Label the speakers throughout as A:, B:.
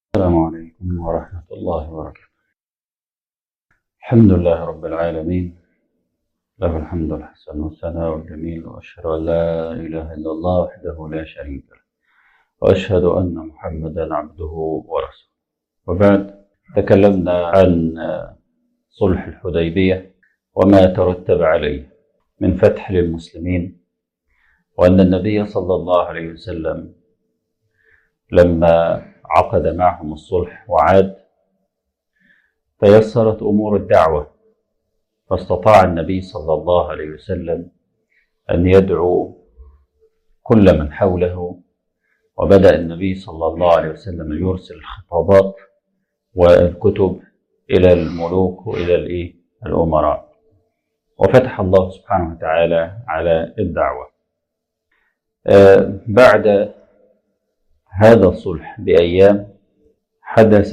A: السلام عليكم ورحمة الله وبركاته الحمد لله رب العالمين له الحمد الحسن والثناء الجميل وأشهد أن لا إله إلا الله وحده لا شريك له وأشهد أن محمدا عبده ورسوله وبعد تكلمنا عن صلح الحديبية وما ترتب عليه من فتح للمسلمين وأن النبي صلى الله عليه وسلم لما عقد معهم الصلح وعاد تيسرت امور الدعوه فاستطاع النبي صلى الله عليه وسلم ان يدعو كل من حوله وبدا النبي صلى الله عليه وسلم يرسل الخطابات والكتب الى الملوك والى الايه الامراء وفتح الله سبحانه وتعالى على الدعوه آه بعد هذا الصلح بأيام حدث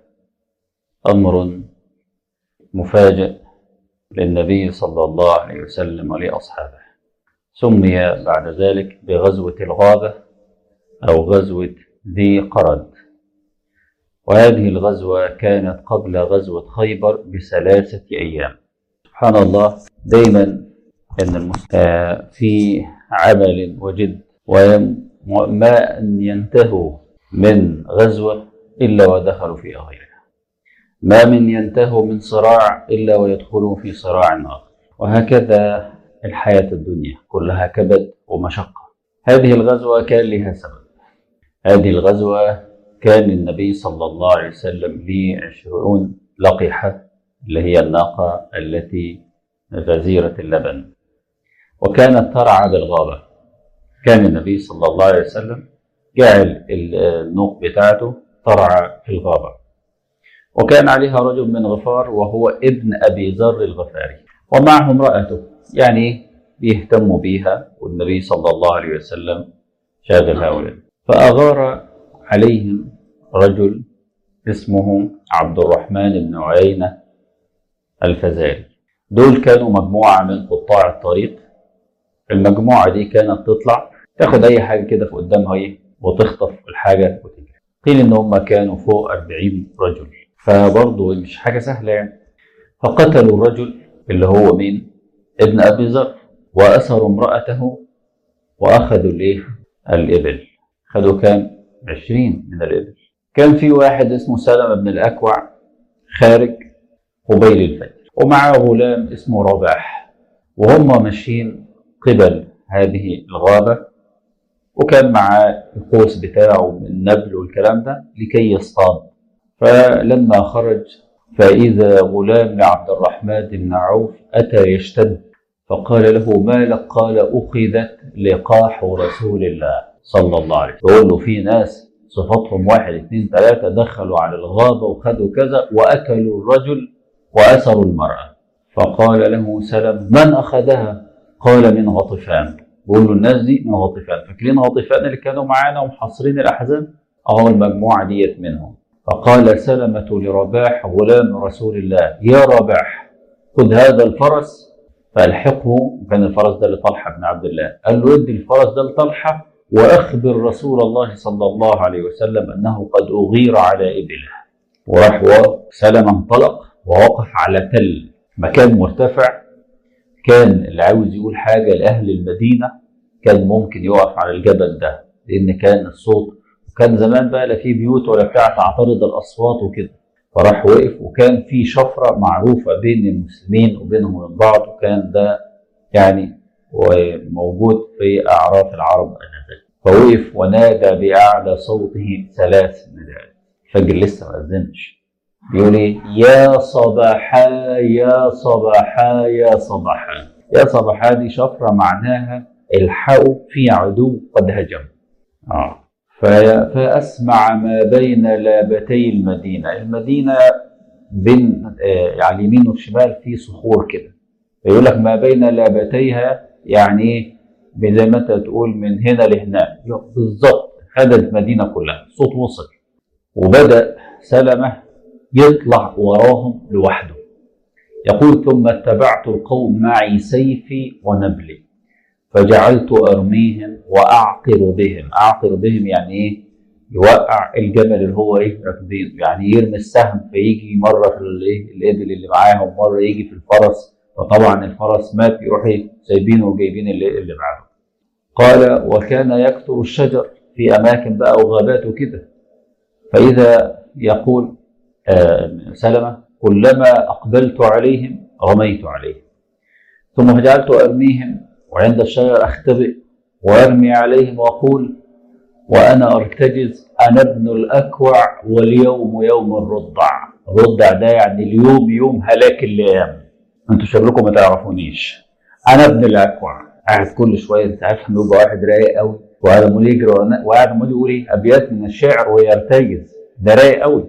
A: أمر مفاجئ للنبي صلى الله عليه وسلم ولأصحابه سمي بعد ذلك بغزوة الغابة أو غزوة ذي قرد وهذه الغزوة كانت قبل غزوة خيبر بثلاثة أيام سبحان الله دايما أن المسلمين في عمل وجد ويم ما أن ينتهوا من غزوة إلا ودخلوا في غيرها ما من ينتهوا من صراع إلا ويدخلوا في صراع آخر وهكذا الحياة الدنيا كلها كبد ومشقة هذه الغزوة كان لها سبب هذه الغزوة كان النبي صلى الله عليه وسلم ليه عشرون لقحة اللي هي الناقة التي غزيرة اللبن وكانت ترعى بالغابة كان النبي صلى الله عليه وسلم جعل النوق بتاعته ترعى في الغابة وكان عليها رجل من غفار وهو ابن أبي ذر الغفاري ومعه امرأته يعني بيهتموا بيها والنبي صلى الله عليه وسلم شاغل هؤلاء فأغار عليهم رجل اسمه عبد الرحمن بن عيينة الفزاري دول كانوا مجموعة من قطاع الطريق المجموعة دي كانت تطلع تاخد أي حاجة كده في قدامها إيه وتخطف الحاجة وتجري قيل إن هم كانوا فوق 40 رجل فبرضه مش حاجة سهلة يعني فقتلوا الرجل اللي هو مين؟ ابن أبي ذر وأسروا امرأته وأخذوا الإيه؟ الإبل خدوا كام؟ 20 من الإبل كان في واحد اسمه سلمة بن الأكوع خارج قبيل الفجر ومعه غلام اسمه رباح وهم ماشيين قبل هذه الغابة وكان معاه القوس بتاعه من النبل والكلام ده لكي يصطاد فلما خرج فإذا غلام لعبد الرحمن بن عوف أتى يشتد فقال له ما لك قال أخذت لقاح رسول الله صلى الله عليه وسلم يقول له في ناس صفاتهم واحد اثنين ثلاثة دخلوا على الغابة وخدوا كذا وأكلوا الرجل وأسروا المرأة فقال له سلم من أخذها قال من غطفان بقول له الناس دي من غطفان فاكرين غطفان اللي كانوا معانا ومحاصرين الاحزاب اهو المجموعه ديت منهم فقال سلمة لرباح غلام رسول الله يا رباح خذ هذا الفرس فالحقه وكان الفرس ده لطلحه بن عبد الله قال له ادي الفرس ده لطلحه واخبر رسول الله صلى الله عليه وسلم انه قد اغير على ابله وراح سلمة انطلق ووقف على تل مكان مرتفع كان اللي عاوز يقول حاجة لأهل المدينة كان ممكن يقف على الجبل ده لأن كان الصوت وكان زمان بقى لا في بيوت ولا بتاع تعترض الأصوات وكده فراح وقف وكان في شفرة معروفة بين المسلمين وبينهم وبين بعض وكان ده يعني موجود في أعراف العرب آنذاك فوقف ونادى بأعلى صوته ثلاث نداءات الفجر لسه ما أذنش بيقول ايه يا صباحا يا صباحا يا صباحا يا صباحا دي شفرة معناها الحقوا في عدو قد هجم آه. فأسمع ما بين لابتي المدينة المدينة بين آه على اليمين والشمال في صخور كده يقول لك ما بين لابتيها يعني ايه زي ما انت تقول من هنا لهناك بالظبط هذا المدينة كلها صوت وصل وبدأ سلمة يطلع وراهم لوحده يقول ثم اتبعت القوم معي سيفي ونبلي فجعلت ارميهم واعقر بهم اعقر بهم يعني ايه يوقع الجمل اللي هو ايه راكبينه يعني يرمي السهم فيجي مره في الايه الابل اللي معاه ومره يجي في الفرس فطبعا الفرس مات يروح إيه؟ سايبينه وجايبين اللي, اللي بعده قال وكان يكثر الشجر في اماكن بقى وغابات وكده فاذا يقول آه سلمه كلما اقبلت عليهم رميت عليهم ثم جعلت ارميهم وعند الشجر اختبئ وارمي عليهم واقول وانا ارتجز انا ابن الاكوع واليوم يوم الرضع الرضع ده يعني اليوم يوم هلاك الايام انتوا شكلكم ما تعرفونيش انا ابن الاكوع قاعد كل شويه انت عارف انه يبقى واحد رايق قوي وقاعد عمال يجري وقاعد عمال يقول ايه ابيات من الشعر ويرتجز ده رايق قوي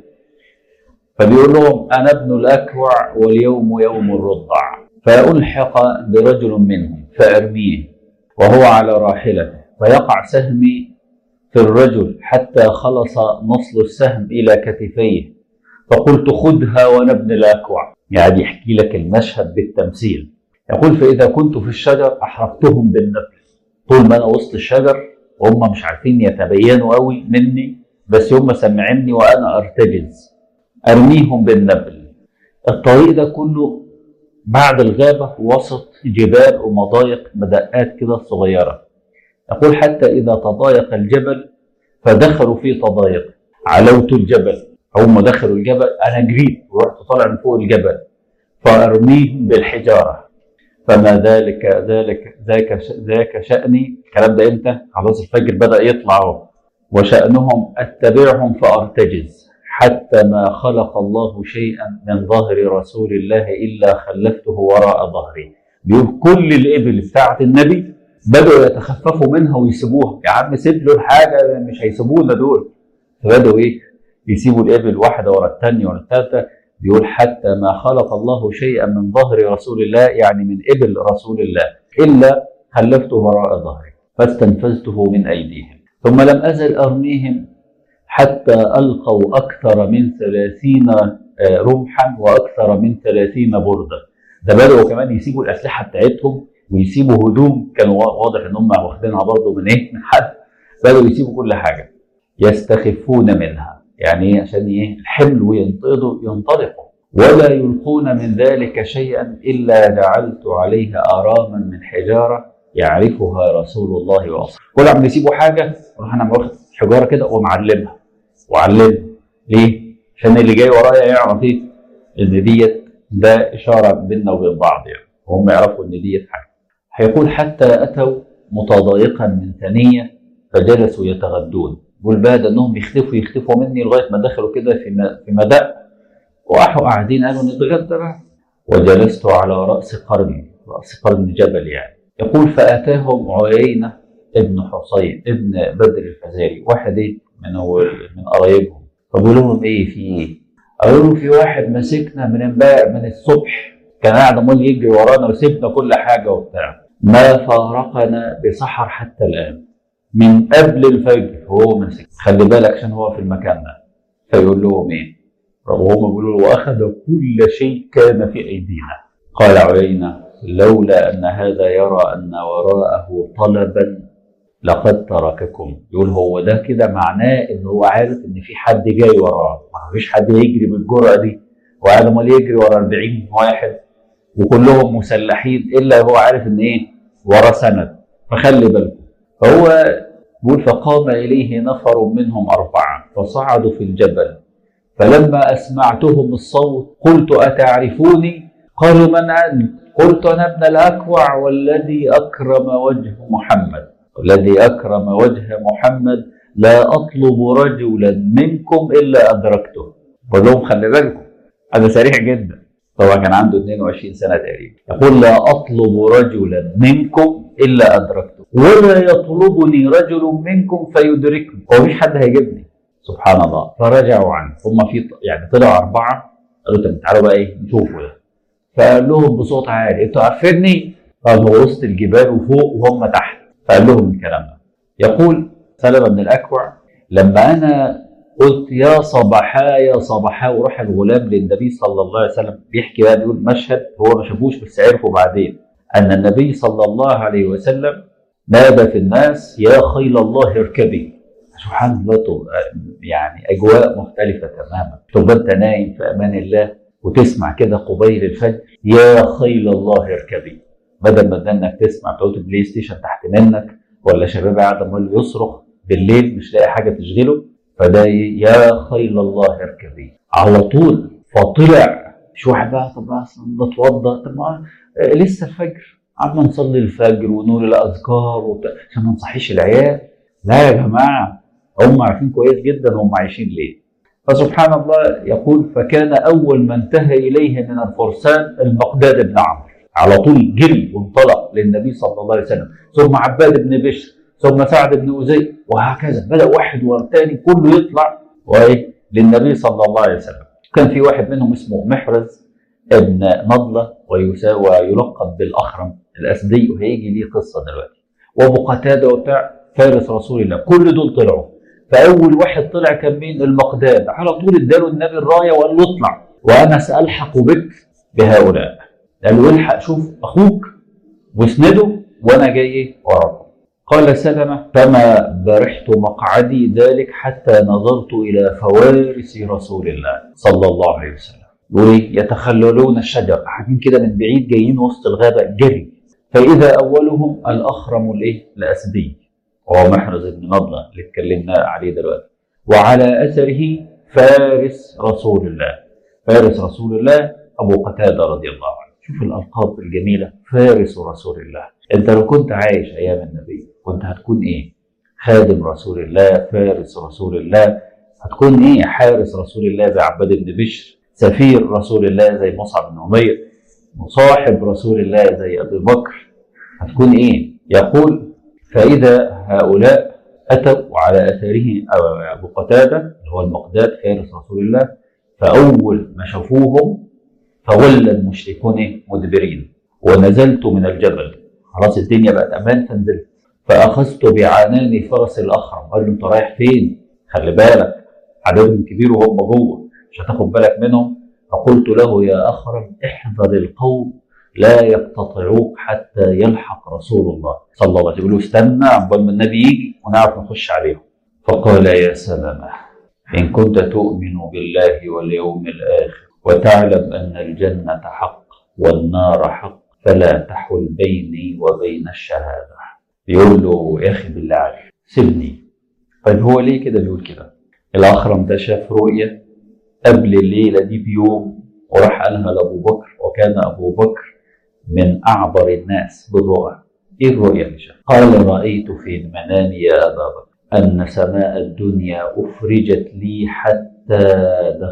A: فبيقول لهم انا ابن الاكوع واليوم يوم الرضع فالحق برجل منهم فارميه وهو على راحلته فيقع سهمي في الرجل حتى خلص نصل السهم الى كتفيه فقلت خذها وانا ابن الاكوع يعني يحكي لك المشهد بالتمثيل يقول فاذا كنت في الشجر احرقتهم بالنبل طول ما انا وسط الشجر وهم مش عارفين يتبينوا قوي مني بس هم سامعيني وانا ارتجز ارميهم بالنبل الطريق ده كله بعد الغابه وسط جبال ومضايق مدقات كده صغيره يقول حتى اذا تضايق الجبل فدخلوا في تضايق علوت الجبل هم دخلوا الجبل انا جريت ورحت طالع من فوق الجبل فارميهم بالحجاره فما ذلك ذلك ذاك ذاك شأني الكلام ده امتى؟ خلاص الفجر بدأ يطلع اهو وشأنهم أتبعهم فأرتجز حتى ما خلق الله شيئا من ظهر رسول الله إلا خلفته وراء ظهري بيقول كل الإبل بتاعة النبي بدأوا يتخففوا منها ويسيبوها يا عم سيب له الحاجة مش هيسيبونا دول فبدأوا إيه يسيبوا الإبل واحدة ورا الثانية ورا الثالثة بيقول حتى ما خلق الله شيئا من ظهر رسول الله يعني من إبل رسول الله إلا خلفته وراء ظهري فاستنفذته من أيديهم ثم لم أزل أرميهم حتى ألقوا أكثر من ثلاثين رمحا وأكثر من ثلاثين بردة ده بدأوا كمان يسيبوا الأسلحة بتاعتهم ويسيبوا هدوم كانوا واضح إن هم واخدينها برضه من إيه؟ من حد بدأوا يسيبوا كل حاجة يستخفون منها يعني ايه عشان ايه الحمل وينطلقوا ينطلقوا ولا يلقون من ذلك شيئا الا جعلت عليها اراما من حجاره يعرفها رسول الله واصحابه كل عم يسيبوا حاجه اروح انا واخد حجاره كده ومعلمها وعلمها ليه؟ عشان اللي جاي ورايا يعرف ايه؟ ان ديت ده اشاره بيننا وبين بعض يعني وهم يعرفوا ان ديت حاجه هيقول حتى اتوا متضايقا من ثنيه فجلسوا يتغدون يقول بقى ده انهم يختفوا يختفوا مني لغايه ما دخلوا كده في في مدق وراحوا قاعدين قالوا نتغدى بقى وجلست على راس قرن راس قرن جبل يعني يقول فاتاهم عيينه ابن حصين ابن بدر الفزاري واحد ايه من من قرايبهم فبيقول لهم ايه في ايه؟ قالوا له في واحد ماسكنا من امبارح من الصبح كان قاعد عمال يجري ورانا وسيبنا كل حاجه وبتاع ما فارقنا بسحر حتى الان من قبل الفجر هو ماسك خلي بالك عشان هو في المكان ده فيقول لهم ايه وهم بيقولوا له واخذ كل شيء كان في ايدينا قال عيينه لولا ان هذا يرى ان وراءه طلبا لقد ترككم يقول هو ده كده معناه ان هو عارف ان في حد جاي وراه ما فيش حد يجري بالجرأه دي وقاعد امال يجري ورا 40 واحد وكلهم مسلحين الا هو عارف ان ايه وراه سند فخلي بالكم فهو بيقول فقام إليه نفر منهم أربعة فصعدوا في الجبل فلما أسمعتهم الصوت قلت أتعرفوني قالوا من أنت قلت أنا ابن الأكوع والذي أكرم وجه محمد والذي أكرم وجه محمد لا أطلب رجلا منكم إلا أدركته بقول لهم خلي بالكم هذا سريع جدا طبعا كان عنده 22 سنة تقريبا يقول لا أطلب رجلا منكم إلا أدركته ولا يطلبني رجل منكم فيدركني هو مفيش حد هيجيبني سبحان الله فرجعوا عنه هم في يعني طلعوا أربعة قالوا طب تعالوا بقى إيه نشوفوا ده فقال لهم بصوت عالي أنتوا عارفيني؟ قالوا وسط الجبال وفوق وهم تحت فقال لهم الكلام ده يقول سلمة بن الأكوع لما أنا قلت يا صباحا يا صباحا وراح الغلام للنبي صلى الله عليه وسلم بيحكي بقى بيقول مشهد هو ما شافوش بس عرفه بعدين ان النبي صلى الله عليه وسلم نادى في الناس يا خيل الله اركبي سبحان الله تبقى يعني اجواء مختلفه تماما تبقى انت نايم في امان الله وتسمع كده قبيل الفجر يا خيل الله اركبي بدل ما انك تسمع بتوع بلاي ستيشن تحت منك ولا شباب قاعد عمال يصرخ بالليل مش لاقي حاجه تشغله فده يا خيل الله اركبي على طول فطلع مش واحد بقى طب اصلا بتوضى طب ما لسه الفجر قعدنا نصلي الفجر ونقول الاذكار وبتاع عشان ما نصحيش العيال لا يا جماعه هم عارفين كويس جدا هم عايشين ليه فسبحان الله يقول فكان اول من انتهى اليه من الفرسان المقداد بن عمرو على طول جري وانطلق للنبي صلى الله عليه وسلم ثم عباد بن بشر ثم سعد بن أزي وهكذا بدأ واحد ورا الثاني كله يطلع وإيه للنبي صلى الله عليه وسلم كان في واحد منهم اسمه محرز ابن نضلة ويلقب بالأخرم الأسدي وهيجي ليه قصة دلوقتي وأبو قتادة وبتاع فارس رسول الله كل دول طلعوا فأول واحد طلع كان مين المقداد على طول اداله النبي الراية وقال له اطلع وأنا سألحق بك بهؤلاء قال له الحق شوف أخوك واسنده وأنا جاي وراكم قال سلمة فما برحت مقعدي ذلك حتى نظرت إلى فوارس رسول الله صلى الله عليه وسلم ويتخللون الشجر قاعدين كده من بعيد جايين وسط الغابة جري فإذا أولهم الأخرم الإيه؟ الأسدي وهو محرز بن نضلة اللي اتكلمنا عليه دلوقتي وعلى أثره فارس رسول الله فارس رسول الله أبو قتادة رضي الله عنه شوف الألقاب الجميلة فارس رسول الله أنت لو كنت عايش أيام النبي كنت هتكون إيه خادم رسول الله فارس رسول الله هتكون إيه حارس رسول الله زي عباد بن بشر سفير رسول الله زي مصعب بن عمير مصاحب رسول الله زي أبي بكر هتكون إيه يقول فإذا هؤلاء أتوا على أثره أبو قتادة اللي هو المقداد فارس رسول الله فأول ما شافوهم فولى المشركون مدبرين ونزلت من الجبل خلاص الدنيا بقت أمان فنزلت فأخذت بعنان فرس الأخرم قال له أنت رايح فين؟ خلي بالك عددهم كبير وهم جوه مش هتاخد بالك منهم فقلت له يا أخرم احذر القوم لا يقتطعوك حتى يلحق رسول الله صلى الله عليه وسلم يقول له استنى عقبال ما النبي يجي ونعرف نخش عليهم فقال يا سلامة إن كنت تؤمن بالله واليوم الآخر وتعلم أن الجنة حق والنار حق فلا تحل بيني وبين الشهادة يقول له يا أخي بالله عليك سيبني طيب هو ليه كده بيقول كده الأخرم ده شاف رؤية قبل الليلة دي بيوم وراح قالها لأبو بكر وكان أبو بكر من أعبر الناس بالرؤى إيه الرؤية اللي شاف؟ قال رأيت في المنام يا أبا بكر أن سماء الدنيا أفرجت لي حتى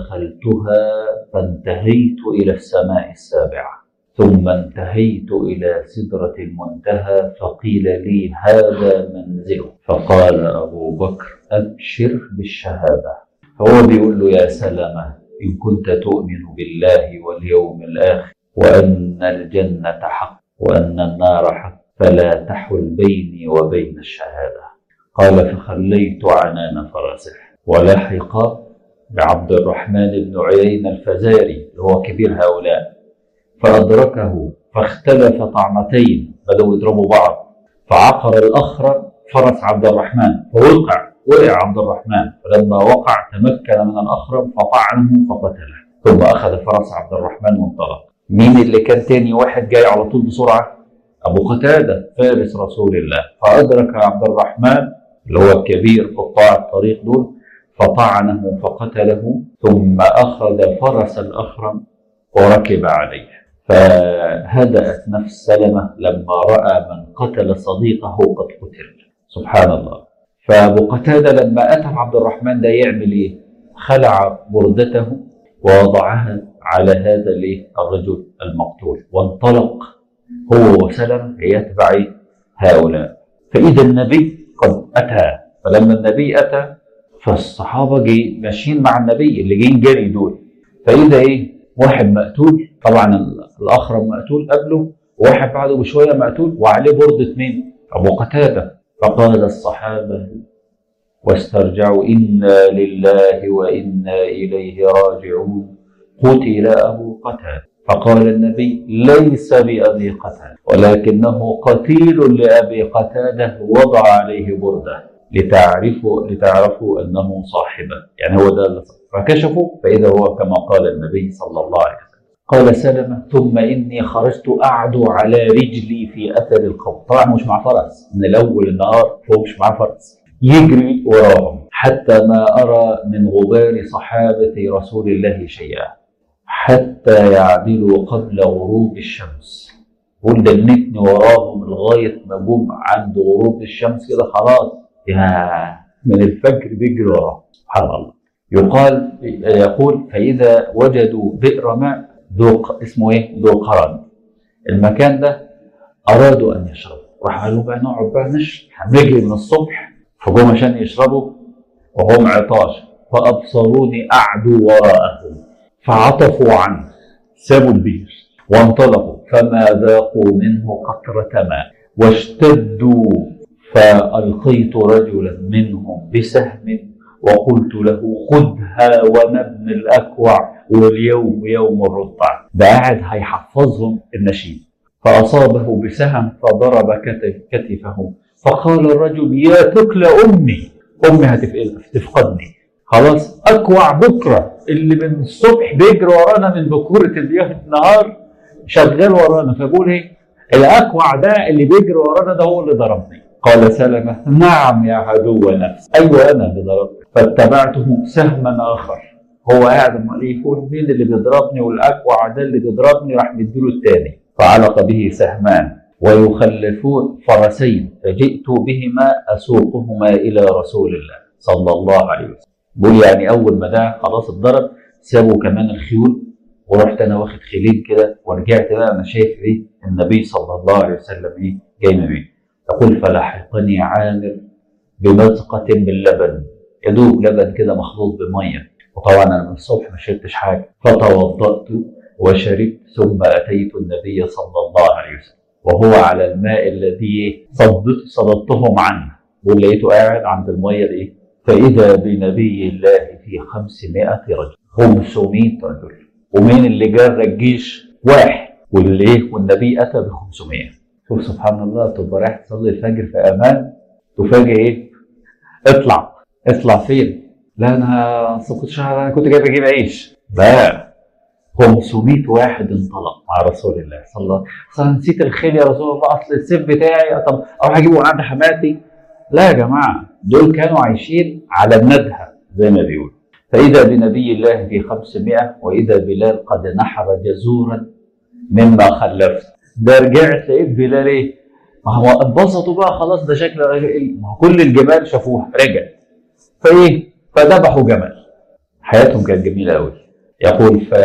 A: دخلتها فانتهيت إلى السماء السابعة ثم انتهيت إلى سدرة المنتهى فقيل لي هذا منزله فقال أبو بكر أبشر بالشهادة فهو بيقول له يا سلامة إن كنت تؤمن بالله واليوم الآخر وأن الجنة حق وأن النار حق فلا تحل بيني وبين الشهادة قال فخليت عنان فرسه ولحق بعبد الرحمن بن عيين الفزاري اللي هو كبير هؤلاء فأدركه فاختلف طعنتين بدأوا يضربوا بعض فعقر الأخرى فرس عبد الرحمن فوقع وقع عبد الرحمن فلما وقع تمكن من الأخرم فطعنه فقتله ثم أخذ فرس عبد الرحمن وانطلق مين اللي كان تاني واحد جاي على طول بسرعة أبو قتادة فارس رسول الله فأدرك عبد الرحمن اللي هو الكبير قطاع الطريق دول فطعنه فقتله ثم أخذ فرس الأخرم وركب عليه فهدأت نفس سلمة لما رأى من قتل صديقه قد قتل سبحان الله فأبو قتادة لما أتى عبد الرحمن ده يعمل إيه؟ خلع بردته ووضعها على هذا الرجل المقتول وانطلق هو وسلم يتبع هؤلاء فإذا النبي قد أتى فلما النبي أتى فالصحابة جي ماشيين مع النبي اللي جايين جري دول فإذا إيه واحد مقتول طبعا الأخرم مقتول قبله وواحد بعده بشوية مقتول وعليه بردة مين؟ أبو قتادة فقال الصحابة واسترجعوا إنا لله وإنا إليه راجعون قتل أبو قتادة فقال النبي ليس بأبي قتادة ولكنه قتيل لأبي قتادة وضع عليه بردة لتعرفوا لتعرفوا انه صاحبه يعني هو ده اللي صاحب. فكشفوا فاذا هو كما قال النبي صلى الله عليه وسلم قال سلمة ثم إني خرجت أعدو على رجلي في أثر القوم طبعا مش مع فرس من الأول النهار هو مش مع فرس يجري وراهم حتى ما أرى من غبار صحابة رسول الله شيئا حتى يعدلوا قبل غروب الشمس قول دنتني وراهم لغاية ما جم عند غروب الشمس كده خلاص يا من الفجر بيجري وراهم سبحان الله يقال يقول فإذا وجدوا بئر ماء ذو اسمه ايه؟ ذو قرن المكان ده أرادوا أن يشربوا راح قالوا بقى نقعد بقى نشرب هنجري من الصبح فجم عشان يشربوا وهم عطاش فأبصروني أعدوا وراءهم فعطفوا عنه سابوا البير وانطلقوا فما ذاقوا منه قطرة ماء واشتدوا فألقيت رجلا منهم بسهم وقلت له خذها وانا ابن الأكوع واليوم يوم الرضع ده قاعد هيحفظهم النشيد فأصابه بسهم فضرب كتف كتفه فقال الرجل يا تكل أمي أمي هتفقدني خلاص أكوع بكرة اللي من الصبح بيجري ورانا من بكورة النهار شغال ورانا فبقول ايه الأكوع ده اللي بيجري ورانا ده هو اللي ضربني قال سلمة نعم يا عدو نفس أيوة أنا اللي ضربت فاتبعته سهما آخر هو قاعد امال ايه يقول مين اللي بيضربني والاكوع ده اللي بيضربني راح مديله الثاني فعلق به سهمان ويخلفون فرسين فجئت بهما اسوقهما الى رسول الله صلى الله عليه وسلم بقول يعني اول ما ده خلاص اتضرب سابوا كمان الخيول ورحت انا واخد خيلين كده ورجعت بقى انا شايف ايه النبي صلى الله عليه وسلم ايه جاي من ايه يقول فلحقني عامر بمزقة باللبن يا دوب لبن كده مخلوط بميه وطبعا انا من الصبح ما شربتش حاجه فتوضأت وشربت ثم اتيت النبي صلى الله عليه وسلم وهو على الماء الذي صدت صددتهم عنه ولقيته قاعد عند الميه دي فاذا بنبي الله في 500 رجل 500 رجل ومين اللي جرى الجيش؟ واحد واللي ايه والنبي اتى ب 500 شوف سبحان الله تبقى رايح تصلي الفجر في امان تفاجئ ايه؟ اطلع اطلع فين؟ لا انا اصل كنت انا كنت جاي بجيب عيش لا 500 واحد انطلق مع رسول الله صلى الله عليه وسلم اصل نسيت الخيل يا رسول الله اصل السيف بتاعي طب اروح اجيبه عند حماتي لا يا جماعه دول كانوا عايشين على الندهه زي ما بيقولوا فاذا بنبي الله في 500 واذا بلال قد نحر جزورا مما خلفت ده رجعت لقيت بلال ايه؟ ما هو اتبسطوا بقى خلاص ده شكل ما هو كل الجبال شافوها رجعت فايه؟ فذبحوا جمل حياتهم كانت جميله قوي يقول ف...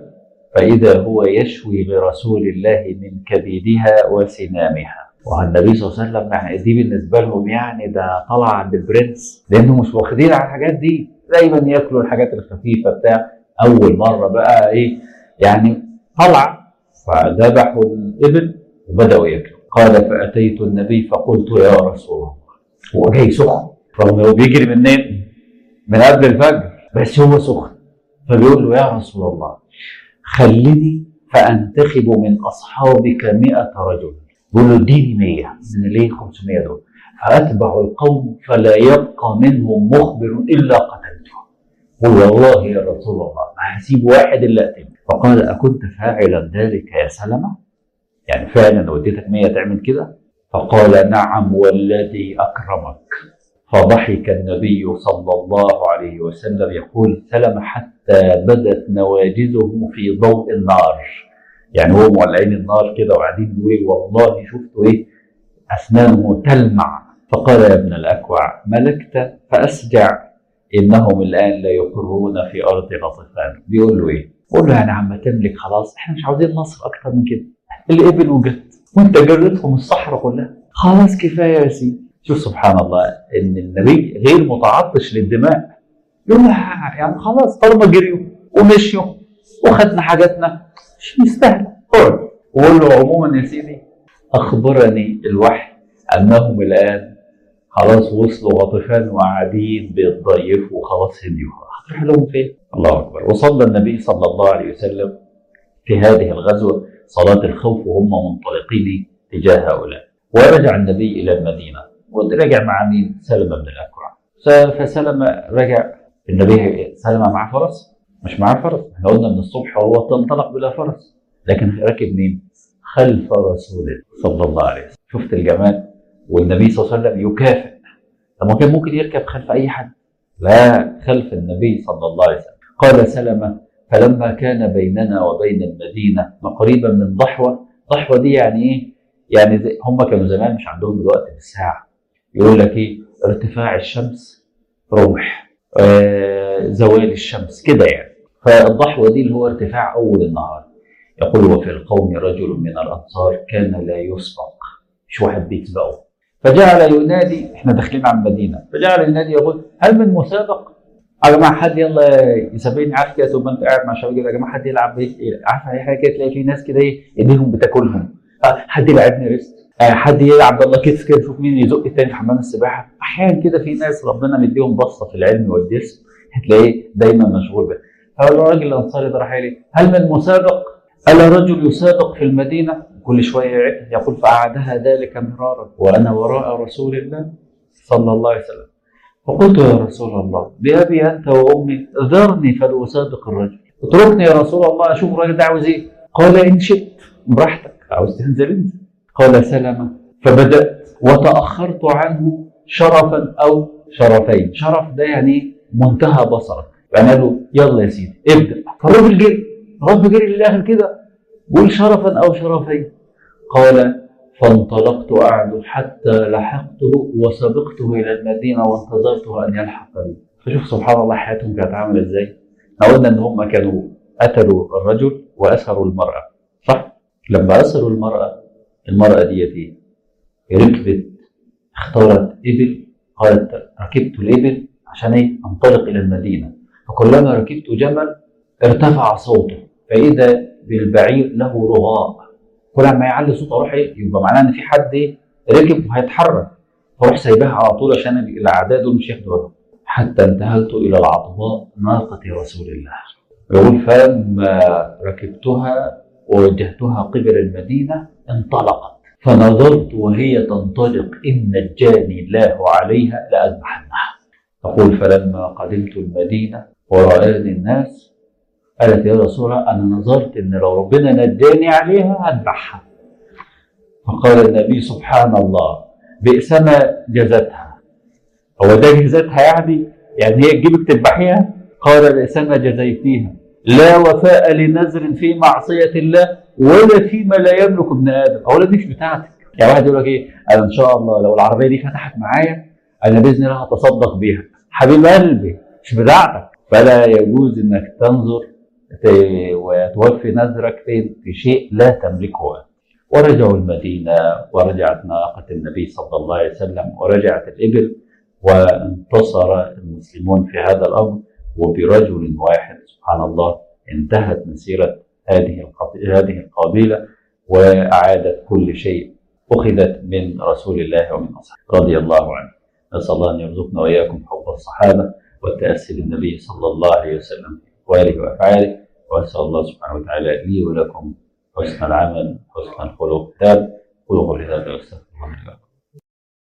A: فاذا هو يشوي لرسول الله من كبدها وسنامها والنبي صلى الله عليه وسلم يعني دي بالنسبه لهم يعني ده طلع عند البرنس لانهم مش واخدين على الحاجات دي دايما ياكلوا الحاجات الخفيفه بتاع اول مره بقى ايه يعني طلع فذبحوا الابل وبداوا ياكلوا قال فاتيت النبي فقلت يا رسول الله هو جاي سخن رغم هو بيجري منين؟ من قبل الفجر بس هو سخن فبيقول له يا رسول الله خليني فانتخب من اصحابك مئة رجل بيقول له اديني 100 من الايه 500 دول فاتبع القوم فلا يبقى منهم مخبر الا قتلته قل والله يا رسول الله ما هسيب واحد الا اقتله فقال اكنت فاعلا ذلك يا سلمه يعني فعلا لو اديتك 100 تعمل كده فقال نعم والذي اكرمك فضحك النبي صلى الله عليه وسلم يقول سلم حتى بدت نواجذه في ضوء النار يعني هو مولعين النار كده وقاعدين يقول والله شفت ايه اسنانه تلمع فقال يا ابن الاكوع ملكت فاسجع انهم الان لا يقرون في ارض غطفان بيقول له ايه؟ قول له يعني عم تملك خلاص احنا مش عاوزين نصر اكتر من كده الابل وجد وانت جريتهم الصحراء كلها خلاص كفايه يا سيدي شوف سبحان الله ان النبي غير متعطش للدماء يقول يعني خلاص طالما جريوا ومشيوا وخدنا حاجاتنا مش مستاهل اقعد وقول له عموما يا سيدي اخبرني الوحي انهم الان خلاص وصلوا غطفان وقاعدين بيتضيفوا وخلاص هديوا هتروح لهم فين؟ الله اكبر وصلى النبي صلى الله عليه وسلم في هذه الغزوه صلاه الخوف وهم منطلقين تجاه هؤلاء ورجع النبي الى المدينه ورجع مع مين؟ سلمة بن الأكوع فسلمة رجع النبي سلمة معاه فرس مش معاه فرس احنا قلنا من الصبح وهو انطلق بلا فرس لكن راكب مين؟ خلف رسول الله صلى الله عليه وسلم شفت الجمال والنبي صلى الله عليه وسلم يكافئ طب ما كان ممكن يركب خلف اي حد لا خلف النبي صلى الله عليه وسلم قال سلمة فلما كان بيننا وبين المدينة قريبا من ضحوة ضحوة دي يعني ايه يعني زي هم كانوا زمان مش عندهم دلوقتي بالساعة يقول لك ايه ارتفاع الشمس رمح آه زوال الشمس كده يعني فالضحوة دي اللي هو ارتفاع أول النهار يقول وفي القوم رجل من الأنصار كان لا يسبق مش واحد بيسبقه فجعل ينادي احنا داخلين على المدينه فجعل ينادي يقول هل من مسابق؟ يا جماعه حد يلا يسابقني عارف كده تبقى انت قاعد مع شباب كده يا جماعه حد يلعب ايه عارف اي حاجه كده تلاقي في ناس كده ايه ايديهم بتاكلهم حد يلعبني ريست حد يلعب الله كتف كده يشوف مين يزق التاني في حمام السباحه احيانا كده في ناس ربنا مديهم بصه في العلم والجسم هتلاقيه دايما مشغول بها فالراجل الانصاري ده راح لي هل من مسابق؟ الا رجل يسابق في المدينه كل شويه يعد يقول فأعادها ذلك مرارا وأنا وراء رسول الله صلى الله عليه وسلم فقلت يا رسول الله بأبي أنت وأمي ذرني فلأسابق الرجل اتركني يا رسول الله أشوف الراجل ده عاوز إيه قال إن شئت براحتك عاوز تنزل انزل قال سلمة فبدأت وتأخرت عنه شرفا أو شرفين شرف ده يعني منتهى بصرك يعني قال له يلا يا سيدي ابدأ فالراجل جري الراجل جري للآخر كده قول شرفا أو شرفين قال فانطلقت أعلو حتى لحقته وسبقته إلى المدينة وانتظرته أن يلحق بي فشوف سبحان الله حياتهم كانت عاملة إزاي احنا قلنا إن هم كانوا قتلوا الرجل وأسروا المرأة صح؟ لما أسروا المرأة المرأة ديت إيه؟ ركبت اختارت إبل قالت ركبت الإبل عشان إيه؟ أنطلق إلى المدينة فكلما ركبت جمل ارتفع صوته فإذا بالبعير له رغاء كل ما يعلي صوته اروح ايه يبقى معناه ان في حد ايه ركب وهيتحرك فاروح سايباها على طول عشان الاعداء دول مش ياخدوا بالهم حتى انتهلت الى العطباء ناقه رسول الله يقول فلما ركبتها ووجهتها قبل المدينه انطلقت فنظرت وهي تنطلق ان نجاني الله عليها لاذبحنها تقول فلما قدمت المدينه ورآني الناس قالت يا رسول الله انا نظرت ان لو ربنا نجاني عليها هذبحها فقال النبي سبحان الله بئس ما جزتها هو ده جزتها يعني يعني هي تجيبك تذبحيها قال بئس ما جزيتيها لا وفاء لنذر في معصية الله ولا فيما لا يملك ابن آدم أولا دي مش بتاعتك يعني واحد يقول لك إيه أنا إن شاء الله لو العربية دي فتحت معايا أنا بإذن الله هتصدق بيها حبيب قلبي مش بتاعتك فلا يجوز إنك تنظر وتوفي نذرك فين في شيء لا تملكه ورجعوا المدينة ورجعت ناقة النبي صلى الله عليه وسلم ورجعت الإبل وانتصر المسلمون في هذا الأمر وبرجل واحد سبحان الله انتهت مسيرة هذه هذه القبيلة وأعادت كل شيء أخذت من رسول الله ومن أصحابه رضي الله عنه نسأل الله أن يرزقنا وإياكم حب الصحابة والتأسي بالنبي صلى الله عليه وسلم وآله وأفعاله وأسأل الله سبحانه وتعالى لي ولكم حسن العمل حسن الخلق قولوا قولي هذا واستغفر الله لكم